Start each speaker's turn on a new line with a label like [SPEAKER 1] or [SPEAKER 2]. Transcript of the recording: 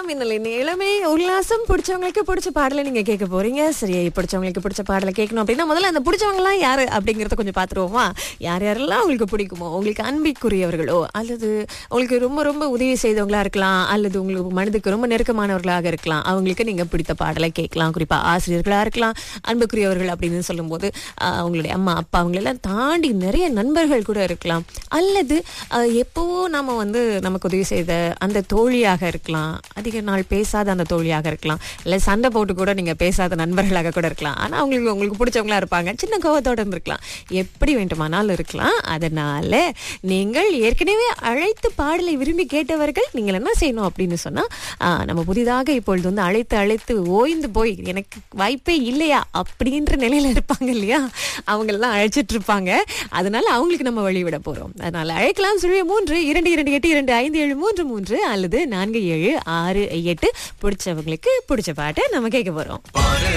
[SPEAKER 1] மின்னலின் இளமை உல்லாசம் பிடிச்சவங்களுக்கு பிடிச்ச பாடலை நீங்க கேட்க போறீங்க சரி பிடிச்சவங்களுக்கு பிடிச்ச பாடலை கேட்கணும் அப்படின்னா முதல்ல அந்த பிடிச்சவங்க எல்லாம் யாரு அப்படிங்கறத கொஞ்சம் பாத்துருவோமா யார் யாரெல்லாம் உங்களுக்கு பிடிக்குமோ உங்களுக்கு அன்பிற்குரியவர்களோ அல்லது உங்களுக்கு ரொம்ப ரொம்ப உதவி செய்தவங்களா இருக்கலாம் அல்லது உங்களுக்கு மனதுக்கு ரொம்ப நெருக்கமானவர்களாக இருக்கலாம் அவங்களுக்கு நீங்க பிடித்த பாடலை கேட்கலாம் குறிப்பா ஆசிரியர்களா இருக்கலாம் அன்புக்குரியவர்கள் அப்படின்னு சொல்லும்போது ஆஹ், அவங்களுடைய அம்மா அப்பா அவங்களெல்லாம் தாண்டி நிறைய நண்பர்கள் கூட இருக்கலாம் அல்லது ஆஹ், எப்பவோ நாம வந்து நமக்கு உதவி செய்த அந்த தோழியாக இருக்கலாம் அதிக நாள் பேசாத அந்த தோழியாக இருக்கலாம் இல்ல சண்டை போட்டு கூட நீங்க பேசாத நண்பர்களாக கூட இருக்கலாம் ஆனா அவங்களுக்கு உங்களுக்கு பிடிச்சவங்களா இருப்பாங்க சின்ன கோவத்தோட இருந்திருக்கலாம் எப்படி வேண்டுமானாலும் இருக்கலாம் அதனால நீங்கள் ஏற்கனவே அழைத்து பாடலை விரும்பி கேட்டவர்கள் நீங்கள் என்ன செய்யணும் அப்படின்னு சொன்னா ஆஹ், நம்ம புதிதாக இப்பொழுது வந்து அழைத்து அழைத்து ஓய்ந்து போய் எனக்கு வாய்ப்பே இல்லையா அப்படின்ற நிலையில இருப்பாங்க இல்லையா அவங்க எல்லாம் அழைச்சிட்டு இருப்பாங்க அதனால அவங்களுக்கு நம்ம வழிவிட போறோம் அதனால அழைக்கலாம் சொல்லி மூன்று இரண்டு இரண்டு எட்டு இரண்டு ஐந்து ஏழு மூன்று மூன்று அல்லது நான்கு ஏழு ஆறு எட்டு பிடிச்சவங்களுக்கு பிடிச்ச பாட்டை நம்ம கேட்க போறோம்